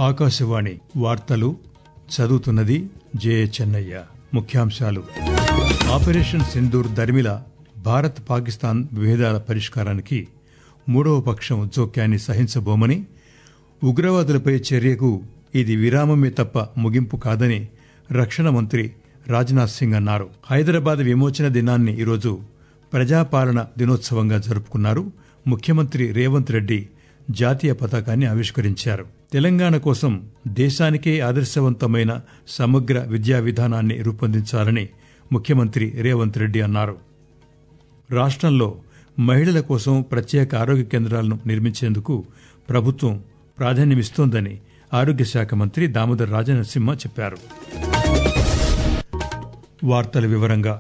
ఆకాశవాణి వార్తలు చదువుతున్నది జే చెన్నయ్య ముఖ్యాంశాలు ఆపరేషన్ సింధూర్ దరిమిల భారత్ పాకిస్తాన్ విభేదాల పరిష్కారానికి మూడవ పక్షం జోక్యాన్ని సహించబోమని ఉగ్రవాదులపై చర్యకు ఇది విరామమే తప్ప ముగింపు కాదని రక్షణ మంత్రి రాజ్నాథ్ సింగ్ అన్నారు హైదరాబాద్ విమోచన దినాన్ని ఈరోజు ప్రజాపాలన దినోత్సవంగా జరుపుకున్నారు ముఖ్యమంత్రి రేవంత్ రెడ్డి జాతీయ పతాకాన్ని ఆవిష్కరించారు తెలంగాణ కోసం దేశానికే ఆదర్శవంతమైన సమగ్ర విద్యా విధానాన్ని రూపొందించాలని ముఖ్యమంత్రి రేవంత్ రెడ్డి అన్నారు రాష్ట్రంలో మహిళల కోసం ప్రత్యేక ఆరోగ్య కేంద్రాలను నిర్మించేందుకు ప్రభుత్వం ప్రాధాన్యమిస్తోందని ఆరోగ్య శాఖ మంత్రి దామోదర్ రాజనరసింహ చెప్పారు వార్తల వివరంగా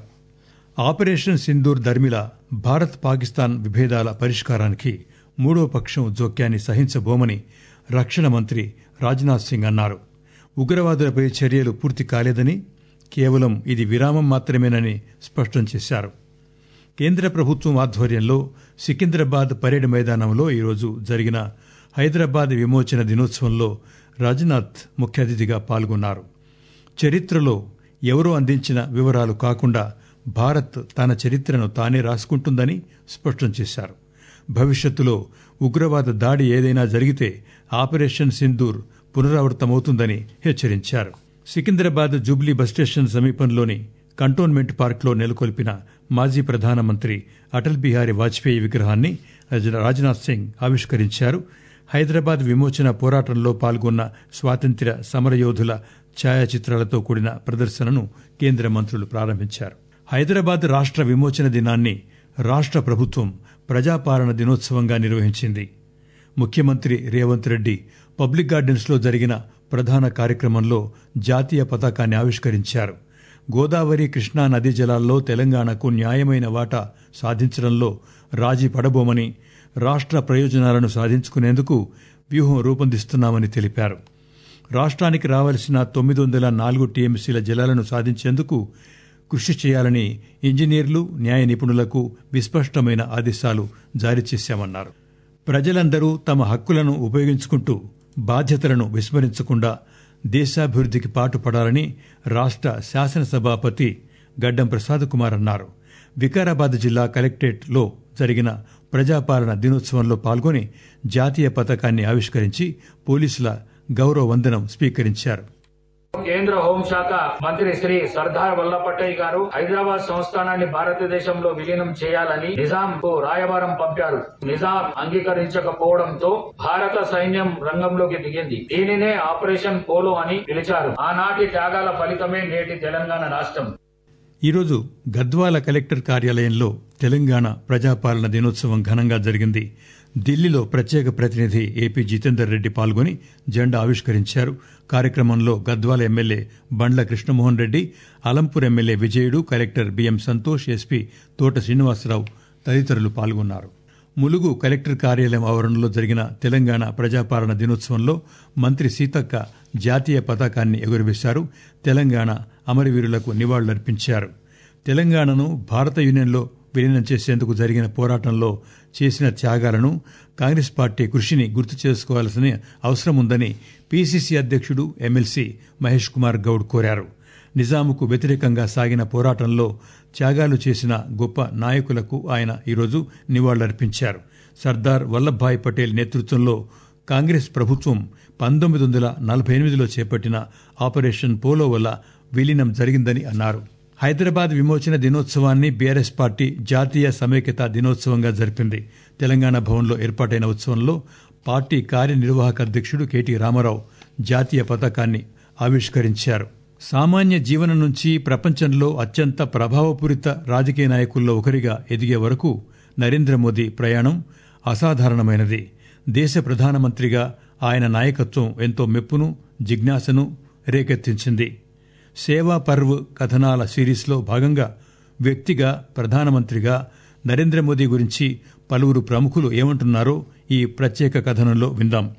ఆపరేషన్ సింధూర్ దర్మిల భారత్ పాకిస్తాన్ విభేదాల పరిష్కారానికి మూడో పక్షం జోక్యాన్ని సహించబోమని రక్షణ మంత్రి రాజ్నాథ్ సింగ్ అన్నారు ఉగ్రవాదులపై చర్యలు పూర్తి కాలేదని కేవలం ఇది విరామం మాత్రమేనని స్పష్టం చేశారు కేంద్ర ప్రభుత్వం ఆధ్వర్యంలో సికింద్రాబాద్ పరేడ్ మైదానంలో ఈరోజు జరిగిన హైదరాబాద్ విమోచన దినోత్సవంలో రాజ్నాథ్ ముఖ్య అతిథిగా పాల్గొన్నారు చరిత్రలో ఎవరో అందించిన వివరాలు కాకుండా భారత్ తన చరిత్రను తానే రాసుకుంటుందని స్పష్టం చేశారు భవిష్యత్తులో ఉగ్రవాద దాడి ఏదైనా జరిగితే ఆపరేషన్ సింధూర్ పునరావృతమవుతుందని హెచ్చరించారు సికింద్రాబాద్ జూబ్లీ బస్టేషన్ సమీపంలోని కంటోన్మెంట్ పార్క్లో నెలకొల్పిన మాజీ ప్రధానమంత్రి అటల్ బిహారీ వాజ్పేయి విగ్రహాన్ని రాజ్నాథ్ సింగ్ ఆవిష్కరించారు హైదరాబాద్ విమోచన పోరాటంలో పాల్గొన్న స్వాతంత్ర్య సమరయోధుల ఛాయాచిత్రాలతో కూడిన ప్రదర్శనను కేంద్ర మంత్రులు ప్రారంభించారు హైదరాబాద్ రాష్ట్ర విమోచన దినాన్ని రాష్ట్ర ప్రభుత్వం ప్రజాపాలన దినోత్సవంగా నిర్వహించింది ముఖ్యమంత్రి రేవంత్ రెడ్డి పబ్లిక్ గార్డెన్స్లో జరిగిన ప్రధాన కార్యక్రమంలో జాతీయ పతాకాన్ని ఆవిష్కరించారు గోదావరి కృష్ణా నదీ జలాల్లో తెలంగాణకు న్యాయమైన వాటా సాధించడంలో రాజీ పడబోమని రాష్ట్ర ప్రయోజనాలను సాధించుకునేందుకు వ్యూహం రూపొందిస్తున్నామని తెలిపారు రాష్ట్రానికి రావాల్సిన తొమ్మిది వందల నాలుగు టీఎంసీల జలాలను సాధించేందుకు కృషి చేయాలని ఇంజనీర్లు న్యాయ నిపుణులకు విస్పష్టమైన ఆదేశాలు జారీ చేశామన్నారు ప్రజలందరూ తమ హక్కులను ఉపయోగించుకుంటూ బాధ్యతలను విస్మరించకుండా దేశాభివృద్ధికి పాటుపడాలని రాష్ట్ర శాసనసభాపతి గడ్డం ప్రసాద్ కుమార్ అన్నారు వికారాబాద్ జిల్లా కలెక్టరేట్లో జరిగిన ప్రజాపాలన దినోత్సవంలో పాల్గొని జాతీయ పతాకాన్ని ఆవిష్కరించి పోలీసుల గౌరవ వందనం స్వీకరించారు కేంద్ర హోంశాఖ మంత్రి శ్రీ సర్దార్ వల్లభ్ పటేల్ గారు హైదరాబాద్ సంస్థానాన్ని భారతదేశంలో విలీనం చేయాలని నిజాం కు రాయబారం పంపారు నిజాం అంగీకరించకపోవడంతో భారత సైన్యం రంగంలోకి దిగింది దీనినే ఆపరేషన్ పోలో అని పిలిచారు ఆనాటి త్యాగాల ఫలితమే నేటి తెలంగాణ రాష్ట్రం ఈరోజు గద్వాల కలెక్టర్ కార్యాలయంలో తెలంగాణ ప్రజాపాలన దినోత్సవం ఘనంగా జరిగింది ఢిల్లీలో ప్రత్యేక ప్రతినిధి ఏపీ జితేందర్ రెడ్డి పాల్గొని జెండా ఆవిష్కరించారు కార్యక్రమంలో Gadwal MLA Bandla Krishnamohan Reddy Alampur MLA Vijayudu collector BM Santosh SP Thota Srinivasarao తదితరులు పాల్గొన్నారు ములుగు కలెక్టర్ కార్యాలయం ఆవరణలో జరిగిన తెలంగాణ ప్రజాపాలన దినోత్సవంలో మంత్రి సీతక్క జాతీయ పతాకాన్ని ఎగురవేశారు తెలంగాణ అమరవీరులకు నివాళులర్పించారు తెలంగాణను భారత యూనియన్లో విలీనం చేసేందుకు జరిగిన పోరాటంలో చేసిన త్యాగాలను కాంగ్రెస్ పార్టీ కృషిని గుర్తు చేసుకోవాల్సిన అవసరం ఉందని పీసీసీ అధ్యక్షుడు ఎమ్మెల్సీ మహేష్ కుమార్ గౌడ్ కోరారు నిజాముకు వ్యతిరేకంగా సాగిన పోరాటంలో త్యాగాలు చేసిన గొప్ప నాయకులకు ఆయన ఈరోజు నివాళులర్పించారు సర్దార్ వల్లభాయ్ పటేల్ నేతృత్వంలో కాంగ్రెస్ ప్రభుత్వం పంతొమ్మిది వందల నలభై ఎనిమిదిలో చేపట్టిన ఆపరేషన్ పోలో వల్ల విలీనం జరిగిందని అన్నారు హైదరాబాద్ విమోచన దినోత్సవాన్ని బీఆర్ఎస్ పార్టీ జాతీయ సమైక్యత దినోత్సవంగా జరిపింది తెలంగాణ భవన్లో ఏర్పాటైన ఉత్సవంలో పార్టీ కార్యనిర్వాహక అధ్యక్షుడు కెటి రామారావు జాతీయ పతాకాన్ని ఆవిష్కరించారు సామాన్య జీవనం నుంచి ప్రపంచంలో అత్యంత ప్రభావపూరిత రాజకీయ నాయకుల్లో ఒకరిగా ఎదిగే వరకు నరేంద్ర మోదీ ప్రయాణం అసాధారణమైనది దేశ ప్రధానమంత్రిగా ఆయన నాయకత్వం ఎంతో మెప్పును జిజ్ఞాసను రేకెత్తించింది సేవా పర్వ్ కథనాల సిరీస్లో భాగంగా వ్యక్తిగా ప్రధానమంత్రిగా నరేంద్ర మోదీ గురించి పలువురు ప్రముఖులు ఏమంటున్నారో ఈ ప్రత్యేక కథనంలో విందాం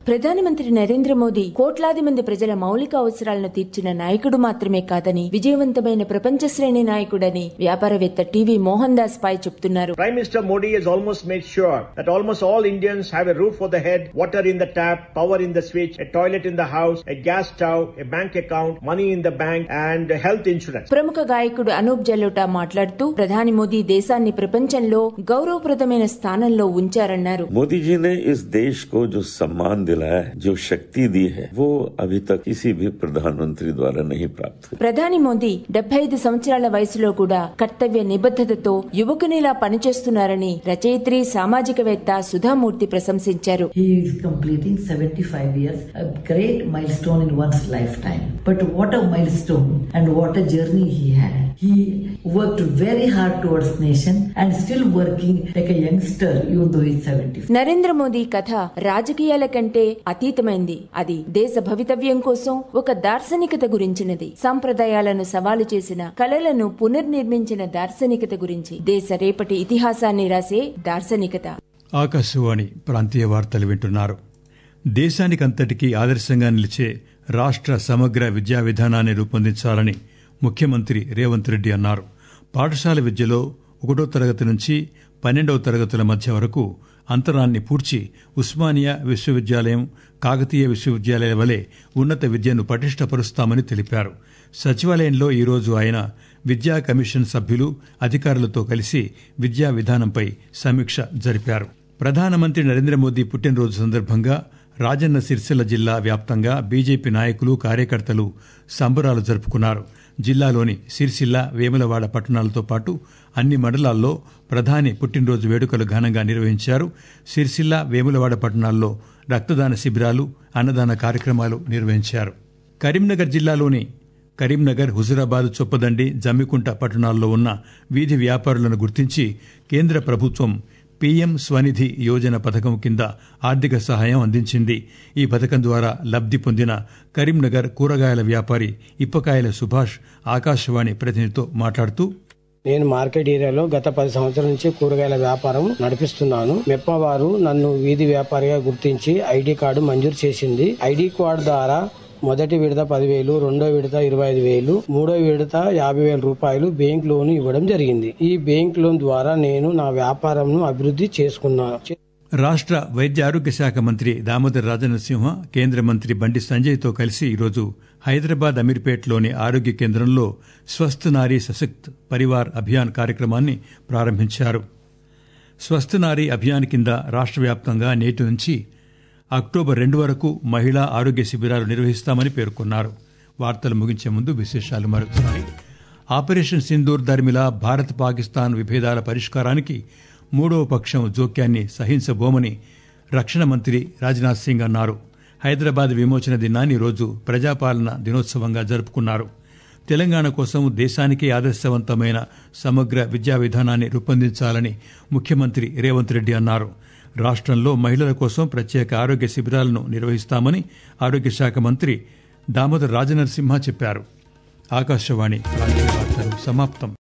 ప్రధానమంత్రి నరేంద్ర మోదీ కోట్లాది మంది ప్రజల మౌలిక అవసరాలను తీర్చిన నాయకుడు మాత్రమే కాదని విజయవంతమైన ప్రపంచ శ్రేణి నాయకుడని వ్యాపారవేత్త టీవీ మోహన్ దాస్ పై చెప్తున్నారు Prime Minister Modi has almost made sure that almost all Indians have a roof over the head, water in the tap, power in the switch, a toilet in the house, a gas stove, a bank account, money in the bank, and health insurance. ప్రముఖ గాయకుడు అనూప్ జలోటా మాట్లాడుతూ ప్రధాని మోదీ దేశాన్ని ప్రపంచంలో గౌరవప్రదమైన స్థానంలో ఉంచారన్నారు मोदी जी ने इस देश को जो सम्मान दिलाया है जो शक्ति दी है वो अभी तक किसी भी प्रधानमंत्री द्वारा नहीं प्राप्त हुई ప్రధాని మోదీ డెబ్బై ఐదు సంవత్సరాల వయసులో కూడా కర్తవ్య నిబద్ధతతో యువకునిలా పనిచేస్తున్నారని రచయిత్రి సామాజికవేత్త సుధామూర్తి ప్రశంసించారు He is completing 75 years, a great milestone in one's lifetime. But what a milestone and what a journey he had. He worked very hard towards nation and still working like a youngster even though he's 75. Narendra Modi కథ రాజకీయాల కంటే అతీతమైంది అది దేశ భవితవ్యం కోసం ఒక దార్శనికత గురించినది సంప్రదాయాలను సవాలు చేసిన కళలను పునర్నిర్మించిన దార్శనికత గురించి దేశ రేపటి ఇతిహాసాన్ని రాసే దార్శనికత ఆకాశవాణి ప్రాంతీయ వార్తలు వింటున్నారు దేశానికంతటికీ ఆదర్శంగా నిలిచే రాష్ట్ర సమగ్ర విద్యా విధానాన్ని రూపొందించాలని ముఖ్యమంత్రి రేవంత్ రెడ్డి అన్నారు పాఠశాల విద్యలో ఒకటో తరగతి నుంచి పన్నెండవ తరగతుల మధ్య వరకు అంతరాన్ని పూడ్చి ఉస్మానియా విశ్వవిద్యాలయం కాకతీయ విశ్వవిద్యాలయాల వలె ఉన్నత విద్యను పటిష్టపరుస్తామని తెలిపారు సచివాలయంలో ఈరోజు ఆయన విద్యా కమిషన్ సభ్యులు అధికారులతో కలిసి విద్యా విధానంపై సమీక్ష జరిపారు ప్రధానమంత్రి నరేంద్ర మోదీ పుట్టినరోజు సందర్భంగా రాజన్న సిరిసిల్ల జిల్లా వ్యాప్తంగా బీజేపీ నాయకులు కార్యకర్తలు సంబరాలు జరుపుకున్నారు జిల్లాలోని సిరిసిల్ల వేములవాడ పట్టణాలతో పాటు అన్ని మండలాల్లో ప్రధాని పుట్టినరోజు వేడుకలు ఘనంగా నిర్వహించారు సిరిసిల్ల వేములవాడ పట్టణాల్లో రక్తదాన శిబిరాలు అన్నదాన కార్యక్రమాలు నిర్వహించారు కరీంనగర్ జిల్లాలోని కరీంనగర్ హుజురాబాద్ చొప్పదండి జమ్మికుంట పట్టణాల్లో ఉన్న వీధి వ్యాపారులను గుర్తించి కేంద్ర ప్రభుత్వం పీఎం స్వనిధి యోజన పథకం కింద ఆర్థిక సహాయం అందించింది ఈ పథకం ద్వారా లబ్ది పొందిన కరీంనగర్ కూరగాయల వ్యాపారి ఇప్పకాయల సుభాష్ ఆకాశవాణి ప్రతినిధితో మాట్లాడుతూ నేను మార్కెట్ ఏరియాలో గత పది సంవత్సరాల నుంచి కూరగాయల వ్యాపారం నడిపిస్తున్నాను మెప్ప వారు నన్ను వీధి వ్యాపారిగా గుర్తించి ఐడి కార్డు మంజూరు చేసింది ఐడి కార్డు ద్వారా మొదటి విడత పదివేలు రెండో విడత ఇరవై ఐదు వేలు మూడో విడత యాభై వేల రూపాయలు బ్యాంక్ లోన్ ఇవ్వడం జరిగింది ఈ బ్యాంక్ లోన్ ద్వారా నేను నా వ్యాపారంను అభివృద్ధి చేసుకున్నాను రాష్ట్ర వైద్య ఆరోగ్య శాఖ మంత్రి దామోదర్ రాజనరసింహ కేంద్ర మంత్రి బండి సంజయ్తో కలిసి ఈరోజు హైదరాబాద్ అమీర్పేట్లోని ఆరోగ్య కేంద్రంలో స్వస్థ్ నారీ సశక్త్ పరివార్ అభియాన్ కార్యక్రమాన్ని ప్రారంభించారు స్వస్థ్ నారీ అభియాన్ కింద రాష్ట్ర వ్యాప్తంగా నేటి నుంచి అక్టోబర్ రెండు వరకు మహిళా ఆరోగ్య శిబిరాలు నిర్వహిస్తామని పేర్కొన్నారు వార్తలు ముగించే ముందు విశేషాలు మరొకసారి ఆపరేషన్ సింధూర్ దర్మిలా భారత్ పాకిస్తాన్ విభేదాల పరిష్కారానికి మూడవ పక్షం జోక్యాన్ని సహించబోమని రక్షణ మంత్రి రాజ్నాథ్ సింగ్ అన్నారు హైదరాబాద్ విమోచన దినాన్ని రోజు ప్రజాపాలన దినోత్సవంగా జరుపుకున్నారు తెలంగాణ కోసం దేశానికే ఆదర్శవంతమైన సమగ్ర విద్యా విధానాన్ని రూపొందించాలని ముఖ్యమంత్రి రేవంత్ రెడ్డి అన్నారు రాష్ట్రంలో మహిళల కోసం ప్రత్యేక ఆరోగ్య శిబిరాలను నిర్వహిస్తామని ఆరోగ్య శాఖ మంత్రి దామోదర్ రాజనరసింహ చెప్పారు ఆకాశవాణి ప్రాంతీయ వార్తలు సమాప్తం